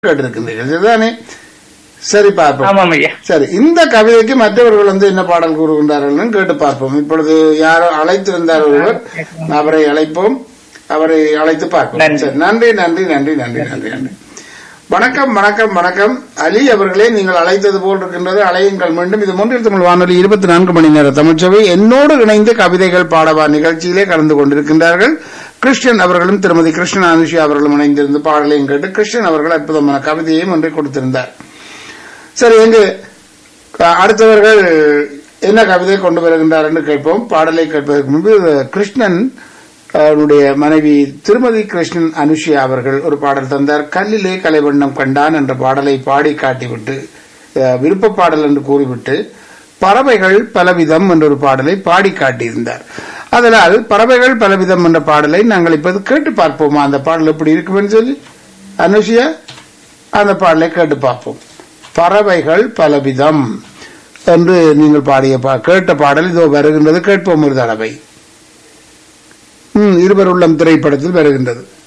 கேட்டிருக்கின்றீர்கள் இதுதானே சரி பார்ப்போம் ஆமாம் ஐயா சரி இந்த கவிதைக்கு மற்றவர்கள் வந்து என்ன பாடல் கூறுகின்றார்கள் கேட்டு பார்ப்போம் இப்பொழுது யாரோ அழைத்திருந்தார் ஒருவர் அவரை அழைப்போம் அவரை அழைத்து பார்ப்போம் நன்றி. சரி, நன்றி நன்றி நன்றி நன்றி நன்றி நன்றி வணக்கம் வணக்கம் வணக்கம் அலி அவர்களே நீங்கள் அழைத்தது போல் இருக்கின்றது அலையுங்கள் மீண்டும் இது மூன்றில் தமிழ் வானொலி இருபத்தி நான்கு மணி நேர தமிழ்ச்சபை என்னோடு இணைந்து கவிதைகள் பாடவா நிகழ்ச்சியிலே கலந்து கொண்டிருக்கின்றார்கள் கிருஷ்ணன் அவர்களும் திருமதி கிருஷ்ணன் அனுஷி அவர்களும் இணைந்திருந்து பாடலையும் கேட்டு கிருஷ்ணன் அவர்கள் அற்புதமான கவிதையையும் ஒன்றை கொடுத்திருந்தார் சரி எங்கு அஹ், அடுத்தவர்கள் என்ன கவிதை கொண்டு வருகின்றார் என்று கேட்போம் பாடலை கேட்பதற்கு முன்பு கிருஷ்ணன் அவருடைய மனைவி திருமதி கிருஷ்ணன் அனுஷியா அவர்கள் ஒரு பாடல் தந்தார் கல்லிலே கலைவண்ணம் கண்டான் என்ற பாடலை பாடி காட்டிவிட்டு அஹ், விருப்ப பாடல் என்று கூறிவிட்டு பறவைகள் பலவிதம் என்ற ஒரு பாடலை பாடி காட்டியிருந்தார் அதனால் பறவைகள் பலவிதம் என்ற பாடலை நாங்கள் இப்போது கேட்டு பார்ப்போமா அந்த பாடல் எப்படி இருக்குமென்னு சொல்லி அனுஷியா அந்த பாடலை கேட்டு பார்ப்போம் பறவைகள் பலவிதம் என்று நீங்கள் பாடிய பா- கேட்ட பாடல் இதோ வருகின்றது கேட்போம் ஒரு தடவை ம், இருவர் உள்ளம் திரைப்படத்தில் வருகின்றது